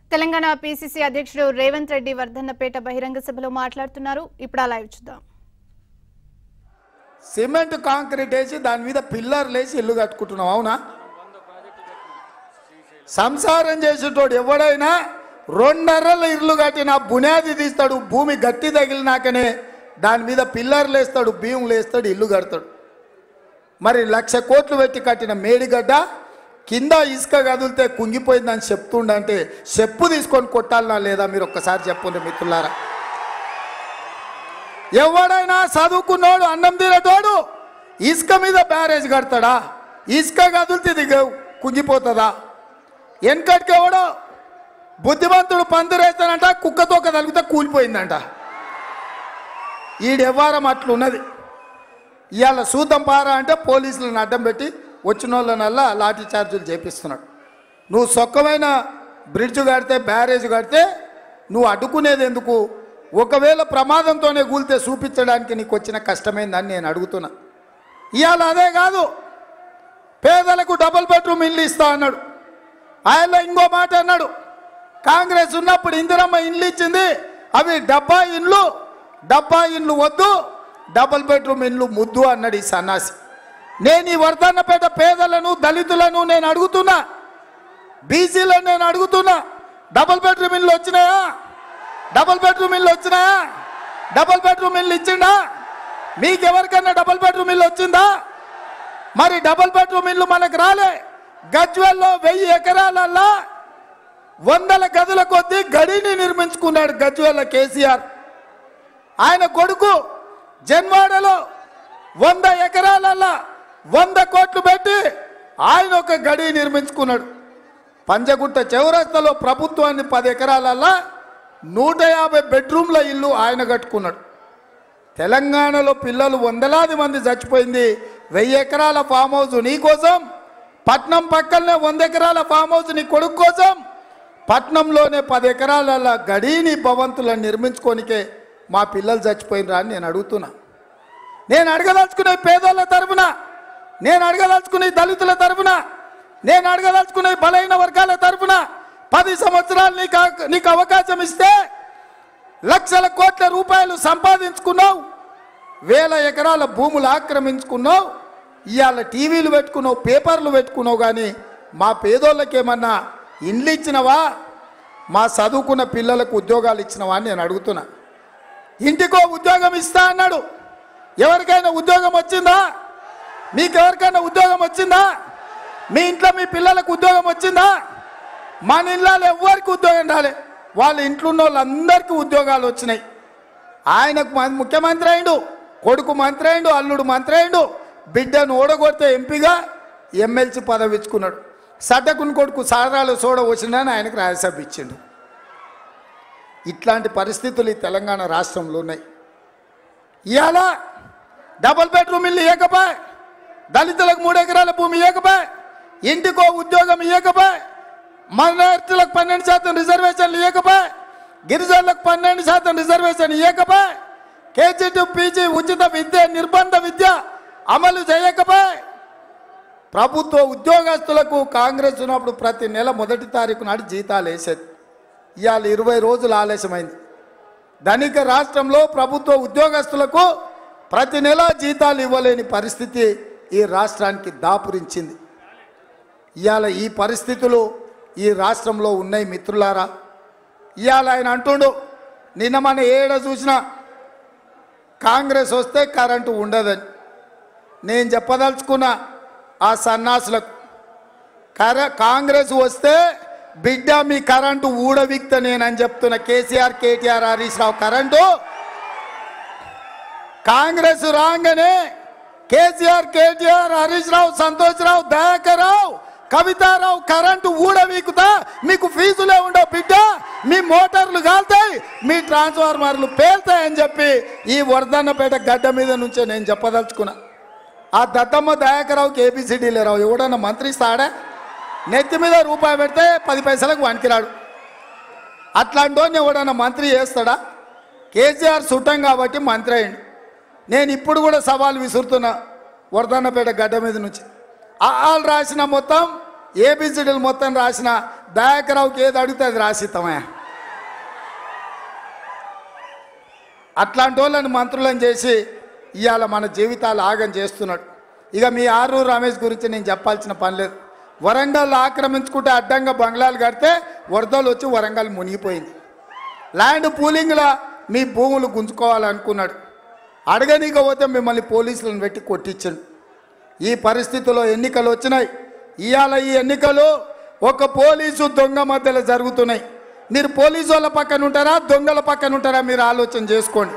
Telangana PCC అధ్యక్షుడు రేవంత్ రెడ్డి వర్ధన్నపేట బహిరంగ సభలో మాట్లాడుతున్నారు ఇప్పుడు ఆ లైవ్ చూద్దాం సిమెంట్ కాంక్రీట్ వేసి దాని మీద పిల్లర్లు వేసి ఇల్లు కట్టుకుంటున్నాం అవునా సంసారం చేసేటోడు ఎవడైనా రెండర్రల ఇల్లు కట్టిన బునాది తీస్తాడు భూమి గట్టి తగిలినాకనే దాని మీద పిల్లర్లు వేస్తాడు భీములు వేస్తాడు ఇల్లు కడతాడు మరి లక్ష కోట్లు పెట్టి కట్టిన మేడిగడ్డ కింద ఇసుక కదిలితే కుంగిపోయిందని చెప్తుండంటే చెప్పు తీసుకొని కొట్టాలనా లేదా మీరు ఒక్కసారి చెప్పండి మిత్రులారా ఎవడైనా చదువుకున్నోడు అన్నం తినేటోడు ఇసుక మీద బ్యారేజ్ కడతాడా ఇసుక కదులుతుంది దిగ కుంగిపోతుందా వెనకటికి ఎవడో బుద్ధిమంతుడు పందిరేస్తానంట కుక్కతో తలిగితే కూలిపోయిందంట ఈ వ్యవహారం అట్లున్నది ఇవాళ సూతం పారా అంటే పోలీసులను అడ్డం పెట్టి వచ్చిన వాళ్ళనల్లా లాఠీ చార్జీలు చేపిస్తున్నాడు నువ్వు సొక్కమైన బ్రిడ్జ్ కడితే బ్యారేజ్ కడితే నువ్వు అడ్డుకునేది ఎందుకు ఒకవేళ ప్రమాదంతోనే కూలితే చూపించడానికి నీకు వచ్చిన కష్టమైందని నేను అడుగుతున్నా ఇవాళ అదే కాదు పేదలకు డబుల్ బెడ్రూమ్ ఇల్లు ఇస్తా అన్నాడు ఆయన ఇంకో మాట అన్నాడు కాంగ్రెస్ ఉన్నప్పుడు ఇందిరమ్మ ఇండ్లు ఇచ్చింది అవి డబ్బా ఇండ్లు డబ్బా ఇండ్లు వద్దు డబుల్ బెడ్రూమ్ ఇండ్లు ముద్దు అన్నాడు ఈ సన్నాసి నేను ఈ వర్ధన్నపేట పేదలను దళితులను నేను అడుగుతున్నా బీసీలను నేను అడుగుతున్నా డబుల్ బెడ్రూమ్ ఇల్లు వచ్చినాయా డబుల్ బెడ్రూమ్ ఇల్లు వచ్చినాయా డబుల్ బెడ్రూమ్ ఇల్లు ఇచ్చిండా మీకు ఎవరికన్నా డబుల్ బెడ్రూమ్ ఇల్లు వచ్చిందా మరి డబుల్ బెడ్రూమ్ ఇల్లు మనకు రాలే గజ్వెల్లో వెయ్యి ఎకరాలల్లా వందల గదుల కొద్దీ గడిని నిర్మించుకున్నాడు గజ్వెల్ల కేసీఆర్ ఆయన కొడుకు జన్వాడలో వంద ఎకరాలల్లా వంద కోట్లు పెట్టి ఆయన ఒక గడి నిర్మించుకున్నాడు పంజగుట్ట చౌరస్తలో ప్రభుత్వాన్ని పది ఎకరాలల్లా నూట యాభై బెడ్రూమ్ల ఇల్లు ఆయన కట్టుకున్నాడు తెలంగాణలో పిల్లలు వందలాది మంది చచ్చిపోయింది వెయ్యి ఎకరాల ఫామ్ హౌస్ నీ కోసం పట్నం పక్కనే వంద ఎకరాల ఫామ్ హౌస్ నీ కొడుకు కోసం పట్నంలోనే పది ఎకరాల గడీని భవంతులను నిర్మించుకోనికే మా పిల్లలు చచ్చిపోయినరా అని నేను అడుగుతున్నా నేను అడగదలుచుకునే పేదోళ్ళ తరపున నేను అడగదలుచుకునే దళితుల తరపున నేను అడగదలుచుకునే బలైన వర్గాల తరపున పది సంవత్సరాలు నీకు అవ- నీకు అవకాశం ఇస్తే లక్షల కోట్ల రూపాయలు సంపాదించుకున్నావు వేల ఎకరాల భూములు ఆక్రమించుకున్నావు ఇవాళ టీవీలు పెట్టుకున్నావు పేపర్లు పెట్టుకున్నావు కానీ మా పేదోళ్ళకేమన్నా ఇండ్లు ఇచ్చినవా మా చదువుకున్న పిల్లలకు ఉద్యోగాలు ఇచ్చినవా అని నేను అడుగుతున్నా ఇంటికో ఉద్యోగం ఇస్తా అన్నాడు ఎవరికైనా ఉద్యోగం వచ్చిందా మీకు ఎవరికైనా ఉద్యోగం వచ్చిందా మీ ఇంట్లో మీ పిల్లలకు ఉద్యోగం వచ్చిందా మన ఇళ్ళలో ఎవరికి ఉద్యోగం రాలే వాళ్ళ ఇంట్లో ఉన్న వాళ్ళందరికీ ఉద్యోగాలు వచ్చినాయి ఆయనకు మ- ముఖ్యమంత్రి అయిండు కొడుకు మంత్రి అయిండు అల్లుడు మంత్రి అయిండు బిడ్డను ఓడగొడితే ఎంపీగా ఎమ్మెల్సీ పదవి ఇచ్చుకున్నాడు సడ్డకుని కొడుకు సారాలు సోడ వచ్చిందని ఆయనకు రాజ్యసభ ఇచ్చిండు ఇట్లాంటి పరిస్థితులు ఈ తెలంగాణ రాష్ట్రంలో ఉన్నాయి ఇవాళ డబుల్ బెడ్రూమ్ ఇల్లు ఇవ్వకపోయి దళితులకు మూడు ఎకరాల భూమి ఇవ్వకపోయి ఇంటికో ఉద్యోగం ఇవ్వకపోయి మైనార్టీలకు పన్నెండు శాతం రిజర్వేషన్లు ఇవ్వకపోయి గిరిజనులకు పన్నెండు శాతం రిజర్వేషన్ ఇవ్వకపోయి కేజీ టు పీజీ ఉచిత విద్య నిర్బంధ విద్య అమలు చేయకపోయి ప్రభుత్వ ఉద్యోగస్తులకు కాంగ్రెస్ ఉన్నప్పుడు ప్రతి నెల మొదటి తారీఖు నాడు జీతాలు వేసేది ఇవాళ ఇరవై రోజులు ఆలస్యమైంది ధనిక రాష్ట్రంలో ప్రభుత్వ ఉద్యోగస్తులకు ప్రతి నెల జీతాలు ఇవ్వలేని పరిస్థితి ఈ రాష్ట్రానికి దాపురించింది ఇవాళ ఈ పరిస్థితులు ఈ రాష్ట్రంలో ఉన్నాయి మిత్రులారా ఇవాళ ఆయన అంటుండు నిన్న మన ఏడ చూసినా కాంగ్రెస్ వస్తే కరెంటు ఉండదని నేను చెప్పదలుచుకున్న ఆ సన్నాసులకు కర కాంగ్రెస్ వస్తే బిడ్డ మీ కరెంటు ఊడవిక్త నేనని చెప్తున్న KCR KTR Harish Rao current Congress రాగానే KCR KTR Harish Rao Santosh Rao Dayakar Rao Kavitha Rao current ఊడవీకుతా మీకు ఫీజులే ఉండవు బిడ్డ మీ మోటార్లు కాలుతాయి మీ ట్రాన్స్ఫార్మర్లు పేలుతాయని చెప్పి ఈ వర్ధన్నపేట గడ్డ మీద నుంచే నేను చెప్పదలుచుకున్నా ఆ దత్తమ్మ దయాకరావుకి ఏబిసిడీలే రావు ఎవడన్నా మంత్రి ఇస్తాడా నెత్తి మీద రూపాయి పెడితే పది పైసలకు వణికిరాడు అట్లాంటి వాడిని ఎవడన్నా మంత్రి చేస్తాడా కేసీఆర్ చుట్టం కాబట్టి మంత్రి అయ్యిండు నేను ఇప్పుడు కూడా సవాల్ విసురుతున్నా వరదన్నపేట గడ్డ మీద నుంచి ఆ ఆలు రాసిన మొత్తం ఏబిసిడీలు మొత్తం రాసిన దయాకరావుకి ఏది అడిగితే అది రాసిస్తామే అట్లాంటి వాళ్ళని మంత్రులను చేసి ఇవాళ మన జీవితాలు ఆగం చేస్తున్నాడు ఇక మీ ఆరూరు రమేష్ గురించి నేను చెప్పాల్సిన పని లేదు వరంగల్ ఆక్రమించుకుంటే అడ్డంగా బంగ్లాలు కడితే వరదలు వచ్చి వరంగల్ మునిగిపోయింది ల్యాండ్ పూలింగ్లా మీ భూములు గుంజుకోవాలనుకున్నాడు అడగనీక పోతే మిమ్మల్ని పోలీసులను పెట్టి కొట్టించండు ఈ పరిస్థితిలో ఎన్నికలు వచ్చినాయి ఇవాళ ఈ ఎన్నికలు ఒక పోలీసు దొంగ మధ్యలో జరుగుతున్నాయి మీరు పోలీసు వాళ్ళ పక్కన ఉంటారా దొంగల పక్కన ఉంటారా మీరు ఆలోచన చేసుకోండి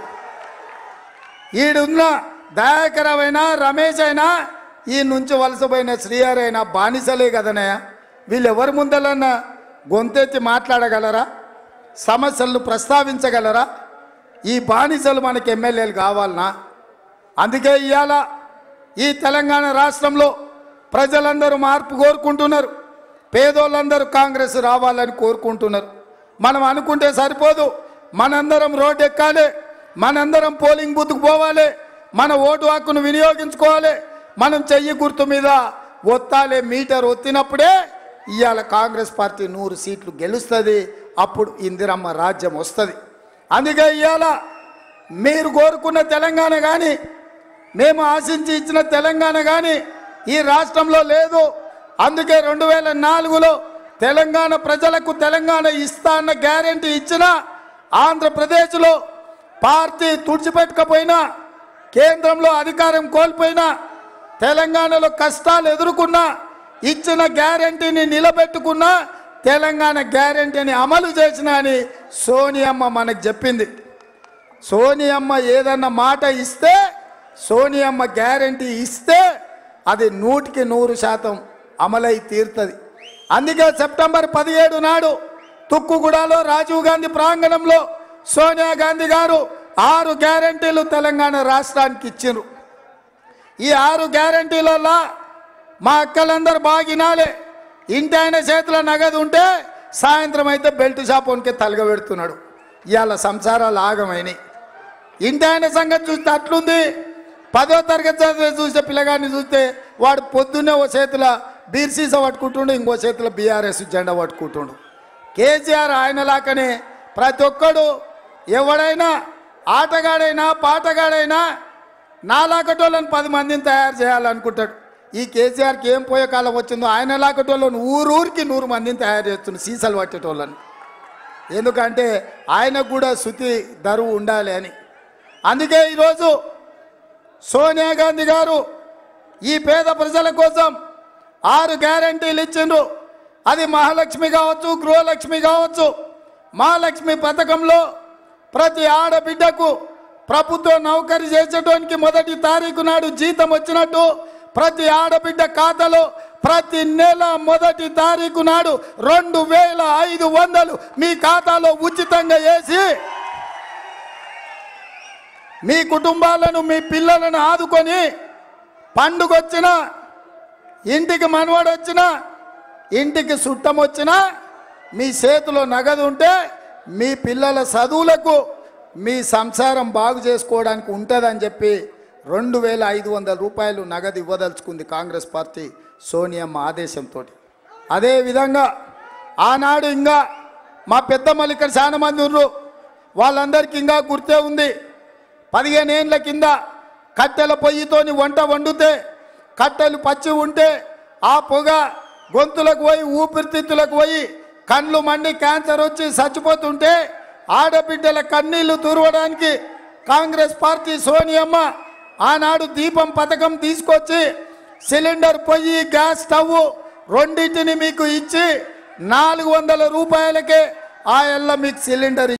ఈడున్న దయాకరమైనా రమేష్ అయినా ఈ నుంచి వలసపోయిన శ్రీహరి అయినా బానిసలే కదనయ్య వీళ్ళు ఎవరి ముందలన్నా గొంతెత్తి మాట్లాడగలరా సమస్యలను ప్రస్తావించగలరా ఈ బానిసలు మనకి ఎమ్మెల్యేలు కావాలనా అందుకే ఇవాళ ఈ తెలంగాణ రాష్ట్రంలో ప్రజలందరూ మార్పు కోరుకుంటున్నారు పేదోళ్ళందరూ కాంగ్రెస్ రావాలని కోరుకుంటున్నారు మనం అనుకుంటే సరిపోదు మనందరం రోడ్డు ఎక్కాలి మనందరం పోలింగ్ బూత్కు పోవాలి మన ఓటు హక్కును వినియోగించుకోవాలి మనం చెయ్యి గుర్తు మీద ఒత్తాలే మీటర్ ఒత్తినప్పుడే ఇవాళ కాంగ్రెస్ పార్టీ నూరు సీట్లు గెలుస్తుంది అప్పుడు ఇందిరమ్మ రాజ్యం వస్తుంది అందుకే ఇవాళ మీరు కోరుకున్న తెలంగాణ కానీ మేము ఆశించి ఇచ్చిన తెలంగాణ కానీ ఈ రాష్ట్రంలో లేదు అందుకే రెండు వేల నాలుగులో తెలంగాణ ప్రజలకు తెలంగాణ ఇస్తా అన్న గ్యారంటీ ఇచ్చిన ఆంధ్రప్రదేశ్లో పార్టీ తుడిచిపెట్టకపోయినా కేంద్రంలో అధికారం కోల్పోయినా తెలంగాణలో కష్టాలు ఎదుర్కొన్నా ఇచ్చిన గ్యారంటీని నిలబెట్టుకున్నా తెలంగాణ గ్యారంటీని అమలు చేసిన అని సోనియమ్మ మనకు చెప్పింది సోనియమ్మ ఏదన్నా మాట ఇస్తే సోనియమ్మ గ్యారంటీ ఇస్తే అది నూటికి నూరు శాతం అమలై తీరుతుంది అందుకే సెప్టెంబర్ పదిహేడు నాడు తుక్కుగూడలో రాజీవ్ గాంధీ ప్రాంగణంలో సోనియా గాంధీ గారు ఆరు గ్యారంటీలు తెలంగాణ రాష్ట్రానికి ఇచ్చిండ్రు ఈ ఆరు గ్యారంటీలలో మా అక్కలందరూ బాగా వినాలి ఇంటి ఆయన చేతిలో నగదు ఉంటే సాయంత్రం అయితే బెల్ట్ షాప్ వనికి తలగబెడుతున్నాడు ఇవాళ సంసారాలు ఆగమైనాయి ఇంటి ఆయన సంగతి చూస్తే అట్లుంది పదో తరగతి చదివే చూసే పిల్లగాడిని చూస్తే వాడు పొద్దున్నే ఓ చేతిలో బీర్ సీసా పట్టుకుంటుండు ఇంకో చేతిలో బీఆర్ఎస్ జెండా పట్టుకుంటుండు కేసీఆర్ ఆయనలాకనే ప్రతి ఒక్కడు ఎవడైనా ఆటగాడైనా పాటగాడైనా నాలాకటోళ్ళని పది మందిని తయారు చేయాలనుకుంటాడు ఈ కేసీఆర్కి ఏం పోయే కాలం వచ్చిందో ఆయన లాకటోళ్ళని ఊరూరికి నూరు మందిని తయారు చేస్తుంది సీసాలు పట్టేటోళ్ళని ఎందుకంటే ఆయనకు కూడా శృతి ధరువు ఉండాలి అని అందుకే ఈరోజు సోనియా గాంధీ గారు ఈ పేద ప్రజల కోసం ఆరు గ్యారంటీలు ఇచ్చిండ్రు అది మహాలక్ష్మి కావచ్చు గృహలక్ష్మి కావచ్చు మహాలక్ష్మి పథకంలో ప్రతి ఆడబిడ్డకు ప్రభుత్వ నౌకరీ చేసేటానికి మొదటి తారీఖు నాడు జీతం వచ్చినట్టు ప్రతి ఆడబిడ్డ ఖాతాలో ప్రతి నెల మొదటి తారీఖు నాడు రెండు వేల ఐదు వందలు మీ ఖాతాలో ఉచితంగా వేసి మీ కుటుంబాలను మీ పిల్లలను ఆదుకొని పండుగ వచ్చినా ఇంటికి మనవాడు వచ్చినా ఇంటికి చుట్టం వచ్చినా మీ చేతిలో నగదు ఉంటే మీ పిల్లల చదువులకు మీ సంసారం బాగు చేసుకోవడానికి ఉంటుందని చెప్పి రెండు వేల ఐదు వందల రూపాయలు నగదు ఇవ్వదలుచుకుంది కాంగ్రెస్ పార్టీ సోనియమ్మ ఆదేశంతో అదేవిధంగా ఆనాడు ఇంకా మా పెద్దమ్మలు ఇక్కడ చాలా మంది ఉన్నారు వాళ్ళందరికీ ఇంకా గుర్తే ఉంది పదిహేను ఏండ్ల కింద కట్టెల పొయ్యితోని వంట వండితే కట్టెలు పచ్చి ఉంటే ఆ పొగ గొంతులకు పోయి ఊపిరితిత్తులకు పోయి కండ్లు మండి క్యాన్సర్ వచ్చి చచ్చిపోతుంటే ఆడబిడ్డల కన్నీళ్లు తురవడానికి కాంగ్రెస్ పార్టీ సోనియమ్మ ఆనాడు దీపం పథకం తీసుకొచ్చి సిలిండర్ పొయ్యి గ్యాస్ స్టవ్ రెండింటిని మీకు ఇచ్చి నాలుగు వందల రూపాయలకే ఆ ఎల్ల మీకు సిలిండర్